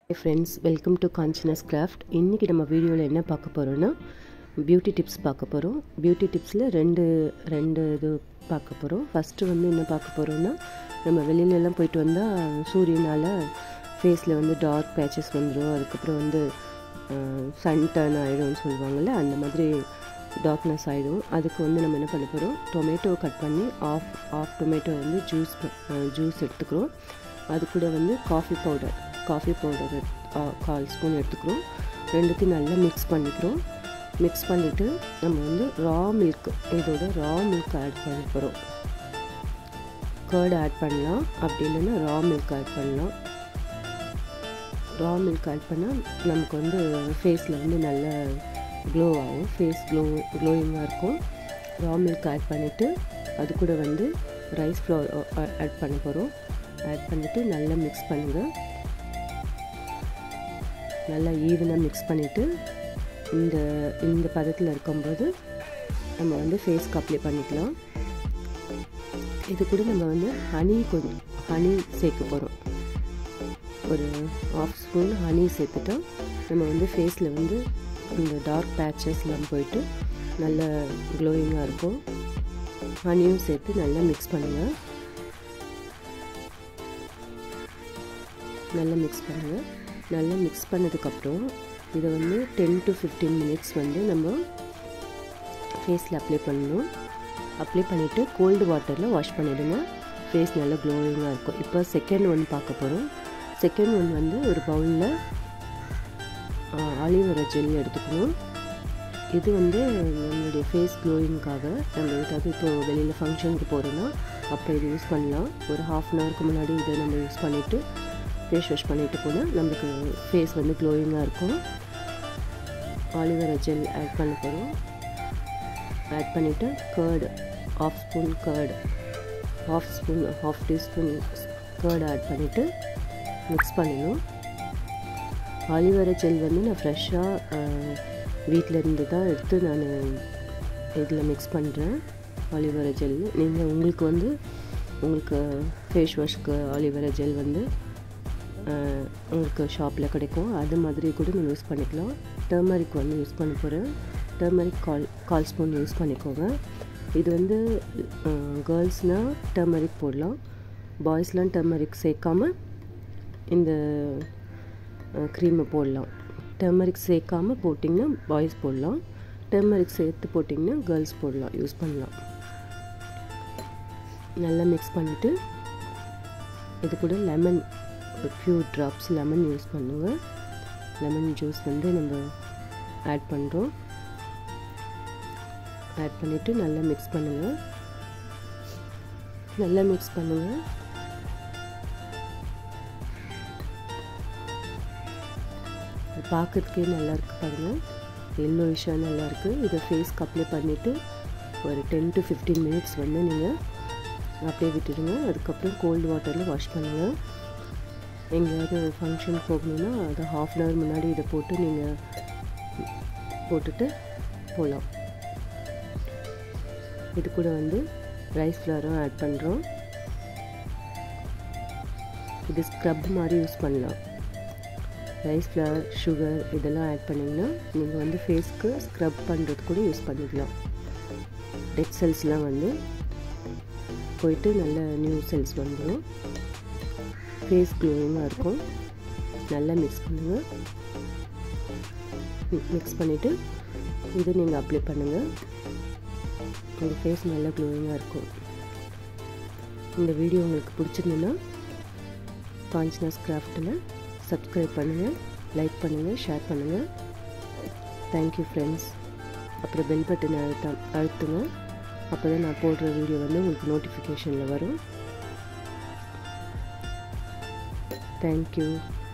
friends welcome to Kanchana's craft இன்றைக்கி நம்ம வீடியோவில் என்ன பார்க்க போகிறோன்னா பியூட்டி டிப்ஸ் பார்க்க போகிறோம் பியூட்டி டிப்ஸில் ரெண்டு ரெண்டு இது பார்க்க போகிறோம் ஃபஸ்ட்டு வந்து என்ன பார்க்க போகிறோன்னா நம்ம வெளியிலலாம் போயிட்டு வந்தால் சூரியனால் ஃபேஸில் வந்து டார்க் பேச்சஸ் வந்துடும் அதுக்கப்புறம் வந்து சன் டர்ன் ஆகிடும்னு சொல்லுவாங்கள்ல அந்த மாதிரி டார்க்னஸ் ஆகிடும் அதுக்கு வந்து நம்ம என்ன பண்ண போகிறோம் டொமேட்டோ கட் பண்ணி ஆஃப் ஆஃப் டொமேட்டோ வந்து ஜூஸ் ஜூஸ் எடுத்துக்கிறோம் அது கூட வந்து காஃபி பவுடர் காஃபி பவுடர் கால் ஸ்பூன் எடுத்துக்கிறோம் ரெண்டுத்தையும் நல்லா மிக்ஸ் பண்ணிக்கிறோம் மிக்ஸ் பண்ணிவிட்டு நம்ம வந்து ரா மில்க் இதோட ரா மில்க் ஆட் பண்ண போகிறோம் கர்ட் ஆட் பண்ணலாம் அப்படி இல்லைன்னா ரா மில்க் ஆட் பண்ணலாம் ரா மில்க் ஆட் பண்ணால் நமக்கு வந்து ஃபேஸில் வந்து நல்ல க்ளோ ஆகும் ஃபேஸ் க்ளோ க்ளோயிங்காக இருக்கும் ரா மில்க் ஆட் பண்ணிவிட்டு அது கூட வந்து ரைஸ் ஃப்ளவர் ஆட் பண்ண போகிறோம் ஆட் பண்ணிவிட்டு நல்லா மிக்ஸ் பண்ணுங்கள் நல்லா ஈவனாக மிக்ஸ் பண்ணிவிட்டு இந்த இந்த பதத்தில் இருக்கும்போது நம்ம வந்து ஃபேஸ்க்கு அப்ளை பண்ணிக்கலாம் இது கூட நம்ம வந்து ஹனி கொஞ்சம் ஹனி சேர்க்க போகிறோம் ஒரு ஆஃப் ஸ்பூன் ஹனி சேர்த்துட்டா நம்ம வந்து ஃபேஸில் வந்து இந்த டார்க் பேச்சஸ்லாம் போயிட்டு நல்ல க்ளோயிங்காக இருக்கும் ஹனியும் சேர்த்து நல்லா மிக்ஸ் பண்ணுங்கள் நல்லா மிக்ஸ் பண்ணுங்கள் நல்லா மிக்ஸ் பண்ணதுக்கப்புறம் இதை வந்து டென் டு ஃபிஃப்டீன் மினிட்ஸ் வந்து நம்ம ஃபேஸில் அப்ளை பண்ணணும் அப்ளை பண்ணிவிட்டு கோல்டு வாட்டரில் வாஷ் பண்ணிவிடுங்க ஃபேஸ் நல்லா க்ளோயிங்காக இருக்கும் இப்போ செகண்ட் ஒன் பார்க்க போகிறோம் செகண்ட் ஒன் வந்து ஒரு பவுலில் ஆலிவர ஜெல் எடுத்துக்கணும் இது வந்து நம்மளுடைய ஃபேஸ் க்ளோயிங்காக நம்ம ஏதாவது இப்போ வெளியில் ஃபங்க்ஷனுக்கு போகிறோன்னா அப்போ இது யூஸ் பண்ணலாம் ஒரு ஹாஃப் அன் ஹவருக்கு முன்னாடி இதை நம்ம யூஸ் பண்ணிவிட்டு ஃபேஸ் வாஷ் பண்ணிவிட்டு போனால் நம்மளுக்கு ஃபேஸ் வந்து க்ளோயிங்காக இருக்கும் ஆலிவேரா ஜெல் ஆட் பண்ண போகிறோம் ஆட் பண்ணிவிட்டு curd half spoon curd half spoon half teaspoon curd add பண்ணிவிட்டு மிக்ஸ் பண்ணணும் ஆலிவேரா ஜெல் வந்து நான் ஃப்ரெஷ்ஷாக வீட்டிலேருந்து தான் எடுத்து நான் இதில் மிக்ஸ் பண்ணுறேன் ஆலிவேரா ஜெல் நீங்கள் உங்களுக்கு வந்து உங்களுக்கு ஃபேஸ் வாஷ்க்கு ஆலிவேரா ஜெல் வந்து உங்களுக்கு ஷாப்பில் கிடைக்கும் அது மாதிரி கூட நீங்கள் யூஸ் பண்ணிக்கலாம் டர்மரிக் வந்து யூஸ் பண்ண போகிறேன் டர்மரிக் கால் கால் ஸ்பூன் யூஸ் பண்ணிக்கோங்க இது வந்து கேர்ள்ஸ்னால் டர்மரிக் போடலாம் பாய்ஸ்லாம் டர்மரிக் சேர்க்காம இந்த க்ரீமை போடலாம் டர்மரிக் சேர்க்காமல் போட்டிங்கன்னா பாய்ஸ் போடலாம் டர்மரிக் சேர்த்து போட்டிங்கன்னா கேர்ள்ஸ் போடலாம் யூஸ் பண்ணலாம் நல்லா மிக்ஸ் பண்ணிவிட்டு இது கூட லெமன் ஒரு ஃபியூ ட்ராப்ஸ் லெமன் யூஸ் பண்ணுங்கள் லெமன் ஜூஸ் வந்து நம்ம ஆட் பண்ணுறோம் ஆட் பண்ணிவிட்டு நல்லா மிக்ஸ் பண்ணுங்கள் நல்லா மிக்ஸ் பண்ணுங்கள் பார்க்கறதுக்கே நல்லா இருக்குது பாருங்கள் எல்லோ விஷயம் நல்லா இருக்குது இதை ஃபேஸ்க்கு அப்ளை பண்ணிவிட்டு ஒரு டென் டு ஃபிஃப்டீன் மினிட்ஸ் வந்து நீங்கள் அப்படியே விட்டுடுங்க அதுக்கப்புறம் கோல்டு வாட்டரில் வாஷ் பண்ணுங்கள் எங்கேயாவது ஃபங்க்ஷன் போகணுன்னா அதை ஹாஃப் அன் ஹவர் முன்னாடி இதை போட்டு நீங்கள் போட்டுட்டு போகலாம் இது கூட வந்து ரைஸ் ஃப்ளவரும் ஆட் பண்ணுறோம் இது ஸ்க்ரப் மாதிரி யூஸ் பண்ணலாம் ரைஸ் ஃப்ளவர் சுகர் இதெல்லாம் ஆட் பண்ணிங்கன்னா நீங்கள் வந்து ஃபேஸ்க்கு ஸ்க்ரப் பண்ணுறது கூட யூஸ் பண்ணிக்கலாம் டெட் செல்ஸ்லாம் வந்து போயிட்டு நல்ல நியூ செல்ஸ் வந்துடும் ஃபேஸ் க்ளோயிங்காக இருக்கும் நல்லா மிக்ஸ் பண்ணுங்கள் மிக்ஸ் பண்ணிவிட்டு இது நீங்கள் அப்ளை பண்ணுங்கள் உங்கள் ஃபேஸ் நல்லா க்ளோயிங்காக இருக்கும் இந்த வீடியோ உங்களுக்கு பிடிச்சிருந்துன்னா காஞ்சனாஸ் கிராஃப்டில் சப்ஸ்கிரைப் பண்ணுங்கள் லைக் பண்ணுங்கள் ஷேர் பண்ணுங்கள் தேங்க்யூ ஃப்ரெண்ட்ஸ் அப்புறம் பெல் பட்டன் அழுத்த அழுத்துங்க அப்போ தான் நான் போடுற வீடியோ வந்து உங்களுக்கு நோட்டிஃபிகேஷனில் வரும் தேங்க்யூ